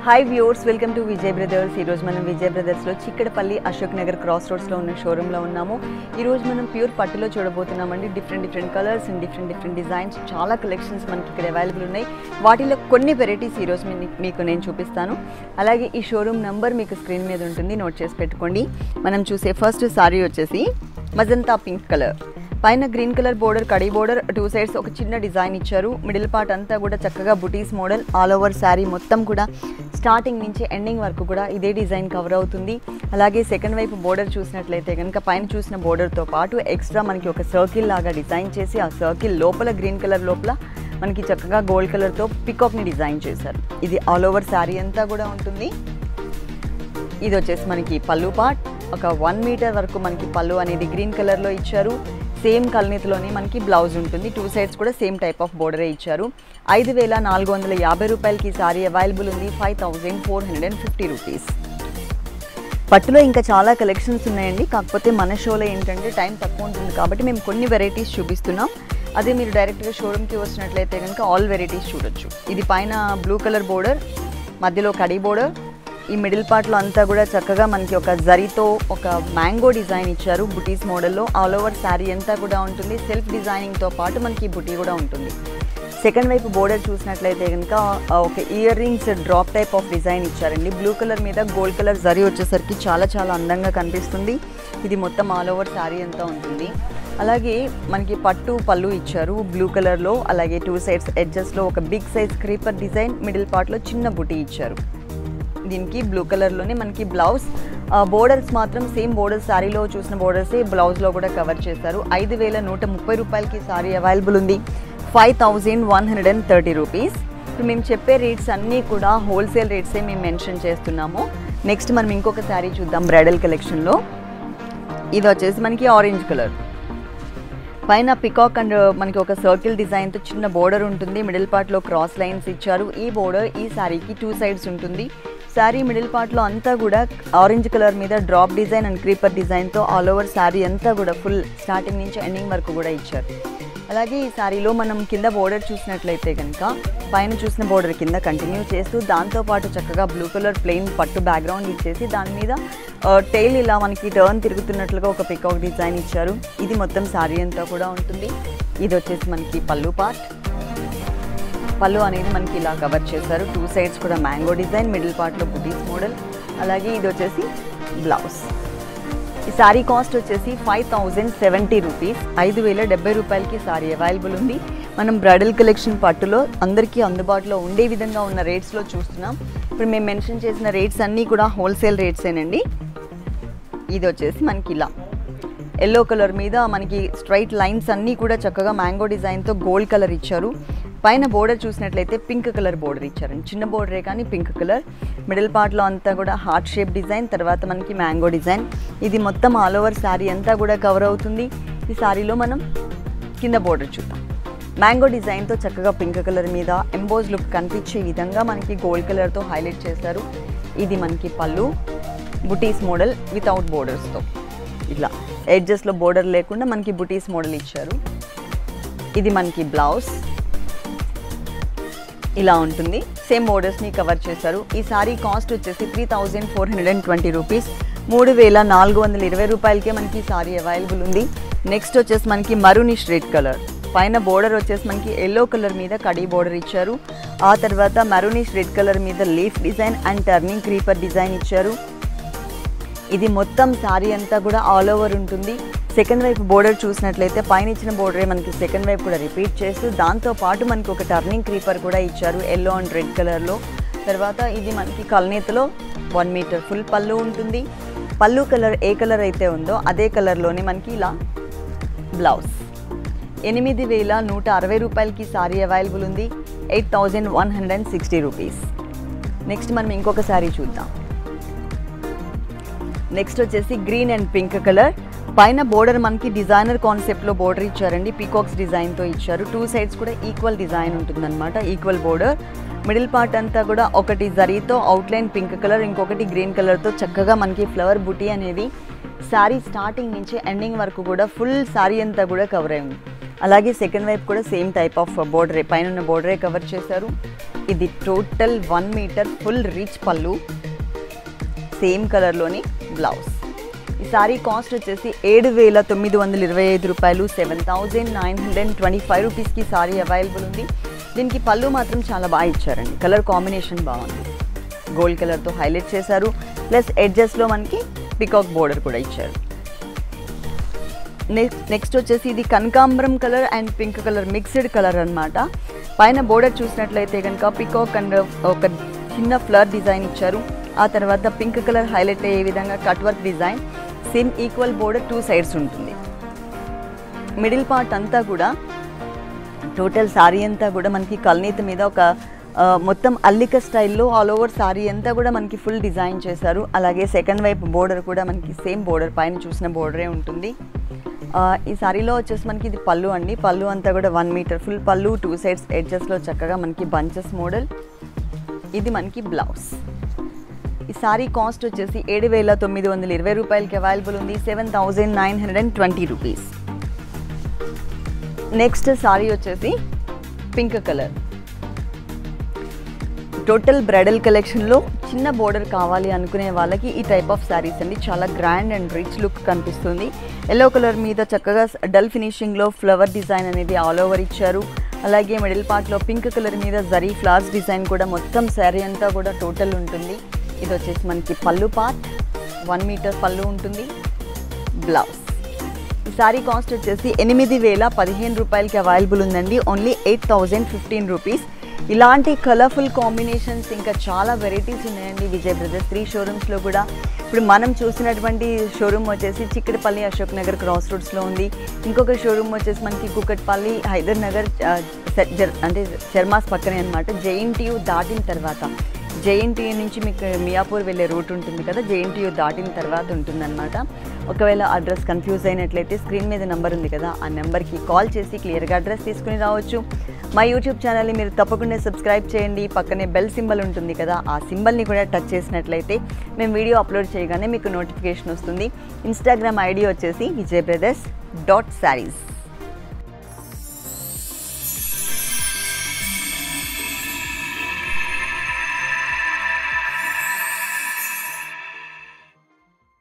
hi viewers welcome to Vijay brothers ఈరోజు మనం విజయ్ బ్రదర్స్లో చిక్కడపల్లి అశోక్ నగర్ క్రాస్ రోడ్స్లో ఉన్న షోరూంలో ఉన్నాము ఈరోజు మనం ప్యూర్ పట్టులో చూడబోతున్నామండి different different colours and different different designs చాలా కలెక్షన్స్ మనకి ఇక్కడ అవైలబుల్ ఉన్నాయి వాటిలో కొన్ని వెరైటీస్ ఈరోజు మీ- మీకు నేను చూపిస్తాను అలాగే ఈ షోరూమ్ నంబర్ మీకు స్క్రీన్ మీద ఉంటుంది నోట్ చేసి పెట్టుకోండి మనం చూసే ఫస్ట్ సారీ వచ్చేసి మజంతా పింక్ కలర్ పైన గ్రీన్ కలర్ బోర్డర్ కడీ బోర్డర్ టూ సైడ్స్ ఒక చిన్న డిజైన్ ఇచ్చారు మిడిల్ పార్ట్ అంతా కూడా చక్కగా బుటీస్ మోడల్ ఆల్ ఓవర్ శారీ మొత్తం కూడా స్టార్టింగ్ నుంచి ఎండింగ్ వరకు కూడా ఇదే డిజైన్ కవర్ అవుతుంది అలాగే సెకండ్ వైపు బోర్డర్ చూసినట్లయితే కనుక పైన చూసిన బోర్డర్తో పాటు ఎక్స్ట్రా మనకి ఒక సర్కిల్ లాగా డిజైన్ చేసి ఆ సర్కిల్ లోపల గ్రీన్ కలర్ లోపల మనకి చక్కగా గోల్డ్ కలర్తో పికాక్ని డిజైన్ చేశారు ఇది ఆల్ ఓవర్ శారీ అంతా కూడా ఉంటుంది ఇది వచ్చేసి మనకి పళ్ళు పార్ట్ ఒక వన్ మీటర్ వరకు మనకి పళ్ళు అనేది గ్రీన్ కలర్లో ఇచ్చారు సేమ్ కల్నీతిలోనే మనకి బ్లౌజ్ ఉంటుంది టూ సైడ్స్ కూడా సేమ్ టైప్ ఆఫ్ బోర్డరే ఇచ్చారు ఐదు వేల నాలుగు వందల యాభై రూపాయలకి ఈ సారీ అవైలబుల్ ఉంది five thousand four hundred and fifty rupees పట్టులో ఇంకా చాలా కలెక్షన్స్ ఉన్నాయండి కాకపోతే మన షోలో ఏంటంటే టైం తక్కువ ఉంటుంది కాబట్టి మేము కొన్ని వెరైటీస్ చూపిస్తున్నాం అదే మీరు డైరెక్ట్గా షోరూమ్కి వచ్చినట్లయితే కనుక ఆల్ వెరైటీస్ చూడొచ్చు ఇది పైన బ్లూ కలర్ బోర్డర్ మధ్యలో కడీ బోర్డర్ ఈ మిడిల్ పార్ట్లో అంతా కూడా చక్కగా మనకి ఒక జరీతో ఒక మ్యాంగో డిజైన్ ఇచ్చారు బుటీస్ మోడల్లో ఆల్ ఓవర్ శారీ అంతా కూడా ఉంటుంది సెల్ఫ్ డిజైనింగ్తో పాటు మనకి బుటీ కూడా ఉంటుంది సెకండ్ వైపు బోర్డర్ చూసినట్లయితే కనుక ఆ, ఒక ear rings drop type of design ఇచ్చారండి బ్లూ కలర్ మీద గోల్డ్ కలర్ జరీ వచ్చేసరికి చాలా చాలా అందంగా కనిపిస్తుంది ఇది మొత్తం ఆల్ ఓవర్ శారీ అంతా ఉంటుంది అలాగే మనకి పట్టు పళ్ళు ఇచ్చారు బ్లూ కలర్లో అలాగే టూ సైడ్స్ ఎడ్జెస్లో ఒక big size creeper design middle పార్ట్లో చిన్న బుటీ ఇచ్చారు దీనికి బ్లూ కలర్లోనే మనకి బ్లౌజ్ బోర్డర్స్ మాత్రం సేమ్ బోర్డర్ శారీలో చూసిన బోర్డర్సే బ్లౌజ్లో కూడా కవర్ చేశారు ఐదు వేల నూట ముప్పై రూపాయలకి సారీ అవైలబుల్ ఉంది five thousand one hundred and thirty rupees ఇప్పుడు మేము చెప్పే రేట్స్ అన్నీ కూడా హోల్సేల్ రేట్సే మేము మెన్షన్ చేస్తున్నాము నెక్స్ట్ మనం ఇంకొక శారీ చూద్దాం బ్రైడల్ కలెక్షన్లో ఇది వచ్చేసి మనకి ఆరెంజ్ కలర్ పైన పికాక్ అండ్ మనకి ఒక సర్కిల్ డిజైన్తో చిన్న బోర్డర్ ఉంటుంది మిడిల్ పార్ట్లో క్రాస్ లైన్స్ ఇచ్చారు ఈ బోర్డర్ ఈ శారీకి టూ సైడ్స్ ఉంటుంది శారీ మిడిల్ పార్ట్లో అంతా కూడా ఆరెంజ్ కలర్ మీద డ్రాప్ డిజైన్ అండ్ క్రీపర్ డిజైన్తో ఆల్ ఓవర్ శారీ అంతా కూడా ఫుల్ స్టార్టింగ్ నుంచి ఎండింగ్ వరకు కూడా ఇచ్చారు అలాగే ఈ శారీలో మనం కింద బోర్డర్ చూసినట్లయితే కనుక పైన చూసిన బోర్డర్ కింద కంటిన్యూ చేస్తూ దాంతోపాటు చక్కగా బ్లూ కలర్ ప్లెయిన్ పట్టు బ్యాక్గ్రౌండ్ ఇచ్చేసి దాని మీద టైల్ ఇలా మనకి టర్న్ తిరుగుతున్నట్లుగా ఒక పికాక్ డిజైన్ ఇచ్చారు ఇది మొత్తం శారీ అంతా కూడా ఉంటుంది ఇది వచ్చేసి మనకి పళ్ళు పార్ట్ పళ్ళు అనేది మనకి ఇలా కవర్ చేశారు టూ సైడ్స్ కూడా మ్యాంగో డిజైన్ మిడిల్ పార్ట్లో బుటీస్ మోడల్ అలాగే ఇది వచ్చేసి బ్లౌజ్ ఈ సారీ కాస్ట్ వచ్చేసి ఫైవ్ థౌజండ్ సెవెంటీ రూపీస్ ఐదు వేల డెబ్బై రూపాయలకి సారీ అవైలబుల్ ఉంది మనం బ్రైడల్ కలెక్షన్ పట్టులో అందరికీ అందుబాటులో ఉండే విధంగా ఉన్న రేట్స్లో చూస్తున్నాం ఇప్పుడు మేము మెన్షన్ చేసిన రేట్స్ అన్నీ కూడా హోల్సేల్ రేట్సేనండి ఇది వచ్చేసి మనకి ఇలా ఎల్లో కలర్ మీద మనకి స్ట్రైట్ లైన్స్ అన్నీ కూడా చక్కగా మ్యాంగో డిజైన్తో గోల్డ్ కలర్ ఇచ్చారు పైన బోర్డర్ చూసినట్లయితే పింక్ కలర్ బోర్డర్ ఇచ్చారండి చిన్న బోర్డరే కానీ పింక్ కలర్ మిడిల్ పార్ట్లో అంతా కూడా హార్ట్ షేప్ డిజైన్ తర్వాత మనకి మ్యాంగో డిజైన్ ఇది మొత్తం ఆల్ ఓవర్ శారీ అంతా కూడా కవర్ అవుతుంది ఈ శారీలో మనం కింద బోర్డర్ చూద్దాం మ్యాంగో డిజైన్తో చక్కగా పింక్ కలర్ మీద ఎంబోజ్ లుక్ కనిపించే విధంగా మనకి గోల్డ్ కలర్తో హైలైట్ చేశారు ఇది మనకి పళ్ళు బుటీస్ మోడల్ వితౌట్ బోర్డర్స్తో ఇట్లా ఎడ్జెస్లో బోర్డర్ లేకుండా మనకి బుటీస్ మోడల్ ఇచ్చారు ఇది మనకి బ్లౌజ్ ఇలా ఉంటుంది సేమ్ బోర్డర్స్ని కవర్ చేశారు ఈ సారీ కాస్ట్ వచ్చేసి three thousand four hundred and twenty rupees మూడు వేల నాలుగు వందల ఇరవై రూపాయలకే మనకి ఈ సారీ అవైలబుల్ ఉంది నెక్స్ట్ వచ్చేసి మనకి మరూనిష్ రెడ్ కలర్ పైన బోర్డర్ వచ్చేసి మనకి ఎల్లో కలర్ మీద కడీ బోర్డర్ ఇచ్చారు ఆ తర్వాత మరూనిష్ రెడ్ కలర్ మీద leaf design and turning creeper design ఇచ్చారు ఇది మొత్తం శారీ అంతా కూడా ఆల్ ఓవర్ ఉంటుంది సెకండ్ వైపు బోర్డర్ చూసినట్లయితే పైన ఇచ్చిన బోర్డరే మనకి సెకండ్ వైపు కూడా రిపీట్ చేస్తూ దాంతో పాటు మనకి ఒక టర్నింగ్ క్రీపర్ కూడా ఇచ్చారు ఎల్లో అండ్ రెడ్ కలర్లో తర్వాత ఇది మనకి కల్నేతలో వన్ మీటర్ ఫుల్ పళ్ళు ఉంటుంది పళ్ళు కలర్ ఏ కలర్ అయితే ఉందో అదే కలర్లోనే మనకి ఇలా బ్లౌజ్ ఎనిమిది వేల నూట అరవై రూపాయలకి సారీ అవైలబుల్ ఉంది eight thousand one hundred and sixty rupees next మనం ఇంకొక సారీ చూద్దాం నెక్స్ట్ వచ్చేసి గ్రీన్ అండ్ పింక్ కలర్ పైన బోర్డర్ మనకి డిజైనర్ కాన్సెప్ట్లో బోర్డర్ ఇచ్చారండి పీకాక్స్ డిజైన్తో ఇచ్చారు టూ సైడ్స్ కూడా ఈక్వల్ డిజైన్ ఉంటుందన్నమాట ఈక్వల్ బోర్డర్ మిడిల్ పార్ట్ అంతా కూడా ఒకటి జరీతో అవుట్లైన్ పింక్ కలర్ ఇంకొకటి గ్రీన్ కలర్తో చక్కగా మనకి ఫ్లవర్ బుటీ అనేది శారీ స్టార్టింగ్ నుంచి ఎండింగ్ వరకు కూడా ఫుల్ శారీ అంతా కూడా కవర్ అయింది అలాగే సెకండ్ వైపు కూడా సేమ్ టైప్ ఆఫ్ బోర్డరే పైన ఉన్న బోర్డరే కవర్ చేశారు ఇది total one metre full rich పళ్ళు సేమ్ కలర్లోని బ్లౌజ్ ఈ సారీ కాస్ట్ వచ్చేసి ఏడు వేల తొమ్మిది వందల ఇరవై ఐదు రూపాయలు seven thousand nine hundred twenty five రూపీస్కి సారీ అవైలబుల్ ఉంది దీనికి పళ్ళు మాత్రం చాలా బాగా ఇచ్చారండి కలర్ కాంబినేషన్ బాగుంది గోల్డ్ కలర్తో హైలైట్ చేశారు ప్లస్ ఎడ్జెస్లో మనకి పికాక్ బోర్డర్ కూడా ఇచ్చారు నెక్స్ట్ వచ్చేసి ఇది కనకాంబరం colour and pink colour mixed colour అన్నమాట పైన బోర్డర్ చూసినట్లయితే కనుక పికాక్ అండ్ ఒక చిన్న ఫ్లర్ డిజైన్ ఇచ్చారు ఆ తర్వాత పింక్ కలర్ హైలైట్ అయ్యే విధంగా cut work design same equal border two sides ఉంటుంది మిడిల్ పార్ట్ అంతా కూడా టోటల్ సారీ అంతా కూడా మనకి కల్నీత మీద ఒక ఆ, మొత్తం అల్లిక స్టైల్లో ఆల్ ఓవర్ సారీ అంతా కూడా మనకి ఫుల్ డిజైన్ చేశారు అలాగే సెకండ్ వైపు బోర్డర్ కూడా మనకి సేమ్ బోర్డర్ పైన చూసిన బోర్డరే ఉంటుంది ఆ, ఈ సారీలో వచ్చేసి మనకి ఇది పళ్ళు అండి పళ్ళు అంతా కూడా వన్ మీటర్ ఫుల్ పళ్ళు టూ సైడ్స్ ఎడ్జెస్లో చక్కగా మనకి బంచెస్ మోడల్ ఇది మనకి బ్లౌజ్ ఈ సారీ కాస్ట్ వచ్చేసి ఏడు వేల తొమ్మిది వందల ఇరవై రూపాయలకి అవైలబుల్ ఉంది seven thousand nine hundred and twenty rupees next sari వచ్చేసి పింక్ కలర్ టోటల్ బ్రైడల్ కలెక్షన్లో చిన్న బోర్డర్ కావాలి అనుకునే వాళ్ళకి ఈ టైప్ ఆఫ్ శారీస్ అండి చాలా గ్రాండ్ అండ్ రిచ్ లుక్ కనిపిస్తుంది ఎల్లో కలర్ మీద చక్కగా డల్ ఫినిషింగ్లో ఫ్లవర్ డిజైన్ అనేది ఆల్ ఓవర్ ఇచ్చారు అలాగే మిడిల్ పార్ట్లో పింక్ కలర్ మీద జరీ ఫ్లవర్స్ డిజైన్ కూడా మొత్తం శారీ అంతా కూడా టోటల్ ఉంటుంది ఇది వచ్చేసి మనకి పళ్ళు పార్ట్ వన్ మీటర్ పళ్ళు ఉంటుంది బ్లౌజ్ ఈ సారీ కాస్ట్ వచ్చేసి ఎనిమిది వేల పదిహేను రూపాయలకి అవైలబుల్ ఉందండి only eight thousand fifteen rupees ఇలాంటి కలర్ఫుల్ కాంబినేషన్స్ ఇంకా చాలా వెరైటీస్ ఉన్నాయండి విజయ్ బ్రదర్స్ త్రీ షోరూమ్స్లో కూడా ఇప్పుడు మనం చూసినటువంటి షోరూమ్ వచ్చేసి చిక్కడపల్లి అశోక్ నగర్ క్రాస్ రోడ్స్లో ఉంది ఇంకొక షోరూమ్ వచ్చేసి మనకి కుకట్పల్లి హైదర్ నగర్ ఆ, సె- జర్- అంటే శర్మాస్ పక్కనే అనమాట జేఎన్టీయు దాటిన తర్వాత జేఎన్టీయూ నుంచి మీకు మియాపూర్ వెళ్ళే రూట్ ఉంటుంది కదా జేఎన్టీయూ దాటిన తర్వాత ఉంటుందన్నమాట ఒకవేళ అడ్రస్ కన్ఫ్యూజ్ అయినట్లయితే స్క్రీన్ మీద నెంబర్ ఉంది కదా ఆ నెంబర్కి కాల్ చేసి క్లియర్గా అడ్రస్ తీసుకుని రావచ్చు మా యూట్యూబ్ ఛానల్ని మీరు తప్పకుండా సబ్స్క్రైబ్ చేయండి పక్కనే బెల్ సింబల్ ఉంటుంది కదా ఆ సింబల్ని కూడా టచ్ చేసినట్లయితే మేము వీడియో అప్లోడ్ చేయగానే మీకు నోటిఫికేషన్ వస్తుంది ఇన్స్టాగ్రామ్ ఐడి వచ్చేసి విజయ్ బ్రదర్స్ డాట్ శారీస్